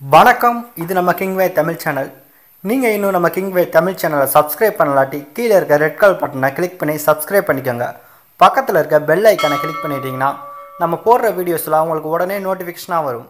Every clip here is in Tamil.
வணக்கம் இது நம்ம கிங்வே தமிழ் சேனல் நீங்கள் இன்னும் நம்ம கிங்வே தமிழ் சேனலை சப்ஸ்கிரைப் பண்ணலாட்டி கீழே இருக்க ரெட் கலர் பட்டனை கிளிக் பண்ணி சப்ஸ்கிரைப் பண்ணிக்கோங்க பக்கத்தில் இருக்க பெல் ஐக்கானை கிளிக் பண்ணிட்டீங்கன்னா நம்ம போடுற வீடியோஸ்லாம் உங்களுக்கு உடனே நோட்டிஃபிகேஷனாக வரும்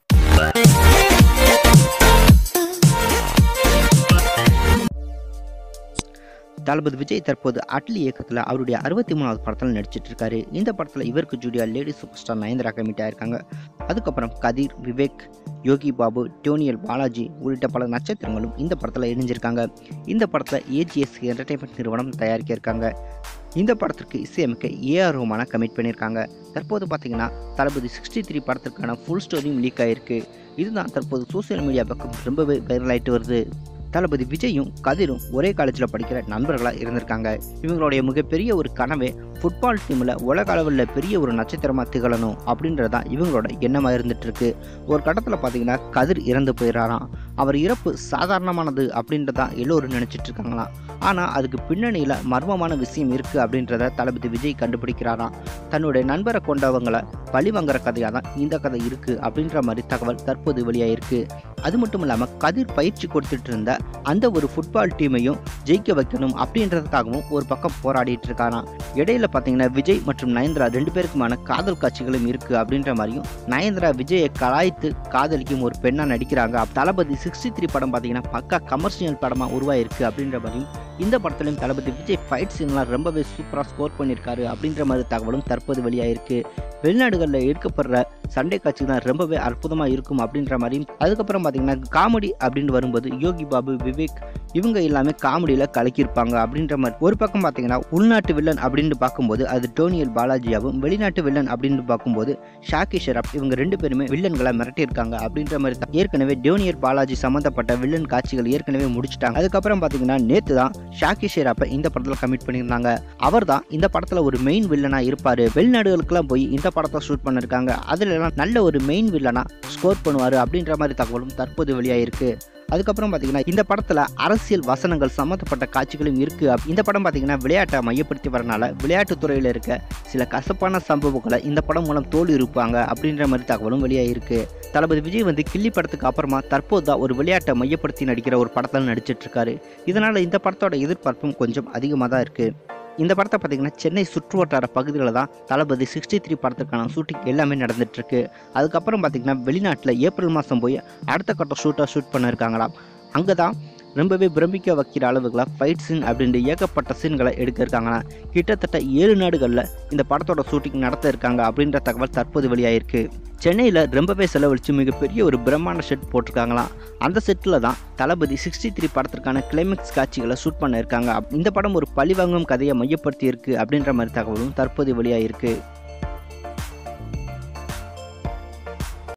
தளபதி விஜய் தற்போது அட்லி இயக்கத்தில் அவருடைய அறுபத்தி மூணாவது படத்தில் நடிச்சிட்டு இருக்காரு இந்த படத்தில் இவருக்கு ஜூடியா lady super star Nayanthara commit ஆயிருக்காங்க அதுக்கப்புறம் கதிர் விவேக் யோகி பாபு டோனியல் பாலாஜி உள்ளிட்ட பல நட்சத்திரங்களும் இந்த படத்தில் இணைஞ்சிருக்காங்க இந்த படத்தில் ஏஜிஎஸ் என்டர்டைன்மெண்ட் நிறுவனம் தயாரிக்க இருக்காங்க இந்த படத்திற்கு இசையமைக்க ஏஆர் ரோமான கமிட் பண்ணியிருக்காங்க தற்போது பார்த்தீங்கன்னா தளபதி சிக்ஸ்டி த்ரீ படத்திற்கான ஃபுல் ஸ்டோரியும் லீக் ஆயிருக்கு இதுதான் தற்போது சோசியல் மீடியா பக்கம் ரொம்பவே வைரல் ஆயிட்டு வருது தளபதி விஜயும் கதிரும் ஒரே காலேஜில் படிக்கிற நண்பர்களாக இருந்திருக்காங்க இவங்களுடைய மிகப்பெரிய ஒரு கனவே ஃபுட்பால் டீமில் உலக அளவில் பெரிய ஒரு நட்சத்திரமாக திகழணும் அப்படின்றது தான் இவங்களோட எண்ணமாக இருந்துட்டு இருக்கு ஒரு கட்டத்தில் பார்த்தீங்கன்னா கதிர் இறந்து போயிடறாராம் அவர் இறப்பு சாதாரணமானது அப்படின்றதான் எல்லோரும் நினச்சிட்டு இருக்காங்களாம் ஆனால் அதுக்கு பின்னணியில் மர்மமான விஷயம் இருக்குது அப்படின்றத தளபதி விஜய் கண்டுபிடிக்கிறாராம் தன்னுடைய நண்பரை கொண்டவங்களை பழி வாங்குற கதையாக தான் இந்த கதை இருக்குது அப்படின்ற மாதிரி தகவல் தற்போது வெளியாயிருக்கு அது மட்டும் இல்லாமல் கதிர் பயிற்சி கொடுத்துட்டு இருந்த அந்த ஒரு ஃபுட்பால் டீமையும் ஜெயிக்க வைக்கணும் அப்படின்றதுக்காகவும் ஒரு பக்கம் போராடிட்டு இருக்காராம் இடையில பார்த்தீங்கன்னா விஜய் மற்றும் நயன்தரா ரெண்டு பேருக்குமான காதல் காட்சிகளும் இருக்கு அப்படின்ற மாதிரியும் நயன்தரா விஜயை கலாய்த்து காதலிக்கும் ஒரு பெண்ணா நடிக்கிறாங்க அப்ப தளபதி சிக்ஸ்டி த்ரீ படம் பார்த்தீங்கன்னா பக்கா கமர்ஷியல் படமா உருவாயிருக்கு அப்படின்ற மாதிரியும் இந்த படத்துலையும் தளபதி விஜய் ஃபைட் சீன்லாம் ரொம்பவே சூப்பராக ஸ்கோர் பண்ணியிருக்காரு அப்படின்ற மாதிரி தகவலும் தற்போது வெளியாயிருக்கு வெளிநாடுகளில் எடுக்கப்படுற சண்டை காட்சி தான் ரொம்பவே அற்புதமாக இருக்கும் அப்படின்ற மாதிரியும் அதுக்கப்புறம் பார்த்தீங்கன்னா காமெடி அப்படின்னு வரும்போது யோகி பாபு விவேக் இவங்க எல்லாமே காமெடியில் கலக்கியிருப்பாங்க அப்படின்ற மாதிரி ஒரு பக்கம் பார்த்தீங்கன்னா உள்நாட்டு வில்லன் அப்படின்னு பார்க்கும்போது அது டோனியல் பாலாஜியாவும் வெளிநாட்டு வில்லன் அப்படின்னு பார்க்கும்போது ஷாக்கி ஷெராப் இவங்க ரெண்டு பேருமே வில்லன்களை மிரட்டியிருக்காங்க அப்படின்ற மாதிரி தான் ஏற்கனவே டோனியல் பாலாஜி சம்மந்தப்பட்ட வில்லன் காட்சிகள் ஏற்கனவே முடிச்சிட்டாங்க அதுக்கப்புறம் பார்த்தீங்கன்னா நேற்று தான் ஷாக்கி ஷெராப்பை இந்த படத்தில் கமிட் பண்ணியிருந்தாங்க அவர் தான் இந்த படத்தில் ஒரு மெயின் வில்லனாக இருப்பார் வெளிநாடுகளுக்கெல்லாம் போய் இந்த படத்தை ஷூட் பண்ணியிருக்காங்க அதில் எல்லாம் நல்ல ஒரு மெயின் வில்லனாக ஸ்கோர் பண்ணுவார் அப்படின்ற மாதிரி தகவலும் தற்போது வெளியாயிருக்கு அதுக்கப்புறம் பார்த்தீங்கன்னா இந்த படத்தில் அரசியல் வசனங்கள் சம்மந்தப்பட்ட காட்சிகளும் இருக்குது இந்த படம் பார்த்தீங்கன்னா விளையாட்டை மையப்படுத்தி வரனால விளையாட்டுத் துறையில் இருக்க சில கசப்பான சம்பவங்களை இந்த படம் மூலம் தோல்வி இருப்பாங்க அப்படின்ற மாதிரி தகவலும் வெளியாகிருக்கு தளபதி விஜய் வந்து கில்லி படத்துக்கு அப்புறமா தற்போது தான் ஒரு விளையாட்டை மையப்படுத்தி நடிக்கிற ஒரு படத்தில் நடிச்சிட்டு இருக்காரு இதனால் இந்த படத்தோட எதிர்பார்ப்பும் கொஞ்சம் அதிகமாக தான் இருக்குது இந்த படத்தை பார்த்தீங்கன்னா சென்னை சுற்றுவட்டார பகுதிகளில் தான் தளபதி சிக்ஸ்டி த்ரீ படத்துக்கான ஷூட்டிங் எல்லாமே நடந்துட்டுருக்கு அதுக்கப்புறம் பார்த்தீங்கன்னா வெளிநாட்டில் ஏப்ரல் மாதம் போய் அடுத்த கட்ட ஷூட்டாக ஷூட் பண்ணியிருக்காங்களாம் அங்கே தான் ரொம்பவே பிரமிக்க வைக்கிற அளவுக்குலாம் ஃபைட் சீன் அப்படின்ட்டு ஏகப்பட்ட சீன்களை எடுக்க இருக்காங்களாம் கிட்டத்தட்ட ஏழு நாடுகளில் இந்த படத்தோட ஷூட்டிங் நடத்த இருக்காங்க அப்படின்ற தகவல் தற்போது வெளியாயிருக்கு சென்னையில் ரொம்பவே செலவழித்து மிகப்பெரிய ஒரு பிரம்மாண்ட செட் போட்டிருக்காங்களாம் அந்த செட்டில் தான் தளபதி சிக்ஸ்டி த்ரீ படத்திற்கான கிளைமேக்ஸ் காட்சிகளை ஷூட் பண்ண இருக்காங்க இந்த படம் ஒரு பழிவாங்கும் கதையை மையப்படுத்தி இருக்கு அப்படின்ற மாதிரி தகவலும் தற்போது வெளியாயிருக்கு